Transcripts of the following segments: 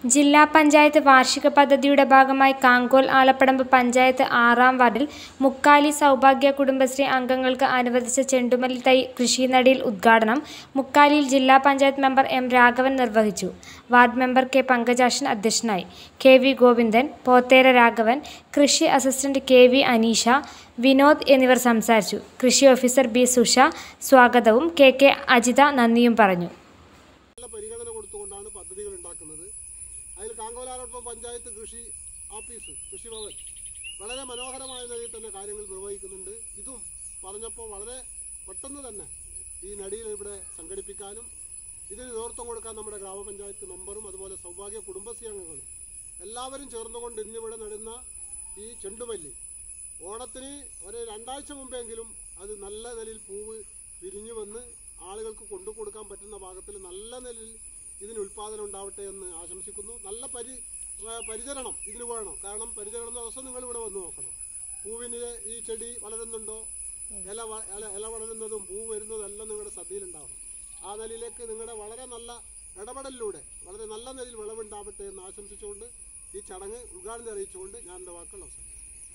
ജില്ലാ പഞ്ചായത്ത് വാർഷിക പദ്ധതിയുടെ ഭാഗമായി കാങ്കോൽ ആലപ്പടമ്പ് പഞ്ചായത്ത് ആറാം വാർഡിൽ മുക്കാലി സൗഭാഗ്യ കുടുംബശ്രീ അംഗങ്ങൾക്ക് അനുവദിച്ച ചെണ്ടുമല്ലി തൈ കൃഷിനടിയിൽ ഉദ്ഘാടനം മുക്കാലിയിൽ ജില്ലാ പഞ്ചായത്ത് മെമ്പർ എം രാഘവൻ നിർവഹിച്ചു വാർഡ് മെമ്പർ കെ പങ്കജാക്ഷൻ അധ്യക്ഷനായി കെ വി ഗോവിന്ദൻ പോത്തേര രാഘവൻ കൃഷി assistant K V Aneesha Vinod എന്നിവർ സംസാരിച്ചു കൃഷി ഓഫീസർ ബി സുഷ സ്വാഗതവും കെ കെ അജിത നന്ദിയും പറഞ്ഞു നല്ല പരിഗണന കൊടുത്തുകൊണ്ടാണ് പദ്ധതികൾ ഉണ്ടാക്കുന്നത് അതിൽ കാങ്കോലാലോട്ടം പഞ്ചായത്ത് കൃഷി ഓഫീസ് കൃഷിഭവൻ വളരെ മനോഹരമായ നിലയിൽ തന്നെ കാര്യങ്ങൾ നിർവഹിക്കുന്നുണ്ട് ഇതും പറഞ്ഞപ്പോൾ വളരെ പെട്ടെന്ന് തന്നെ ഈ നടിയിൽ ഇവിടെ സംഘടിപ്പിക്കാനും ഇതിന് നേതൃത്വം കൊടുക്കാൻ നമ്മുടെ ഗ്രാമപഞ്ചായത്ത് മെമ്പറും അതുപോലെ സൗഭാഗ്യ കുടുംബശ്രീ അംഗങ്ങളും എല്ലാവരും ചേർന്നുകൊണ്ട് ഇന്നിവിടെ നടുന്ന ഈ ചെണ്ടുമല്ലി ഓണത്തിന് ഒരു രണ്ടാഴ്ച മുമ്പെങ്കിലും അത് നല്ല നിലയിൽ പൂവ് വിരിഞ്ഞു വന്ന് ആളുകൾക്ക് കൊണ്ടു കൊടുക്കാൻ പറ്റുന്ന ഭാഗത്തിൽ നല്ല നിലയിൽ ഇതിന് ഉൽപ്പാദനം ഉണ്ടാവട്ടെ എന്ന് ആശംസിക്കുന്നു നല്ല പരി ആ, പരിചരണം ഇതിന് വേണം കാരണം പരിചരണം ദിവസം നിങ്ങൾ ഇവിടെ വന്ന് നോക്കണം പൂവിന് ഈ ചെടി വളരുന്നുണ്ടോ ഇല വ- ഇല ഇല വളരുന്നതും പൂ വരുന്നതും എല്ലാം നിങ്ങളുടെ ശ്രദ്ധയിലുണ്ടാവണം ആ നിലയിലേക്ക് നിങ്ങളുടെ വളരെ നല്ല ഇടപെടലിലൂടെ വളരെ നല്ല നിലയിൽ വിളവുണ്ടാവട്ടെ എന്ന് ആശംസിച്ചുകൊണ്ട് ഈ ചടങ്ങ് ഉദ്ഘാടനം അറിയിച്ചുകൊണ്ട് ഞാൻ എൻ്റെ വാക്കുകൾ അവസാനിക്കും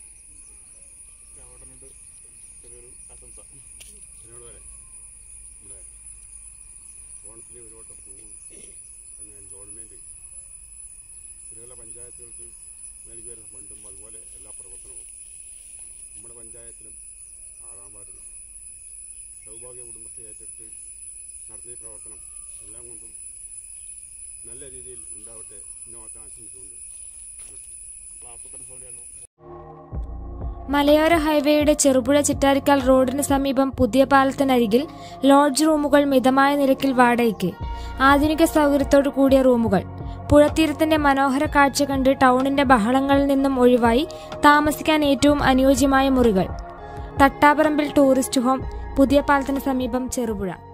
എന്നോട് വരെ നമ്മുടെ ഓണത്തിന് ഒരു വട്ടം പൂവ് തന്നെ ഗവൺമെൻറ് തിരുവല്ല പഞ്ചായത്തുകൾക്ക് നൽകി വരുന്ന ഫണ്ടും അതുപോലെ എല്ലാ പ്രവർത്തനവും നമ്മുടെ പഞ്ചായത്തിലും ആറാം വാർഡിലും സൗഭാഗ്യ കുടുംബശ്രീ ഏറ്റെടുത്ത് നടത്തിയ ഈ പ്രവർത്തനം എല്ലാം കൊണ്ടും നല്ല രീതിയിൽ ഉണ്ടാവട്ടെ എന്ന് മാത്രം ആശംസിച്ചുകൊണ്ട് നിർത്തുന്നു. മലയോര ഹൈവേയുടെ ചെറുപുഴ ചിറ്റാരിക്കാൽ റോഡിന് സമീപം പുതിയ പാലത്തിനരികിൽ ലോഡ്ജ് റൂമുകൾ മിതമായ നിരക്കിൽ വാടകയ്ക്ക് ആധുനിക സൗകര്യത്തോടു കൂടിയ റൂമുകൾ പുഴത്തീരത്തിന്റെ മനോഹര കാഴ്ച കണ്ട് ടൗണിന്റെ ബഹളങ്ങളിൽ നിന്നും ഒഴിവായി താമസിക്കാൻ ഏറ്റവും അനുയോജ്യമായ മുറികൾ തട്ടാപറമ്പിൽ ടൂറിസ്റ്റ് ഹോം പുതിയ പാലത്തിന് സമീപം ചെറുപുഴ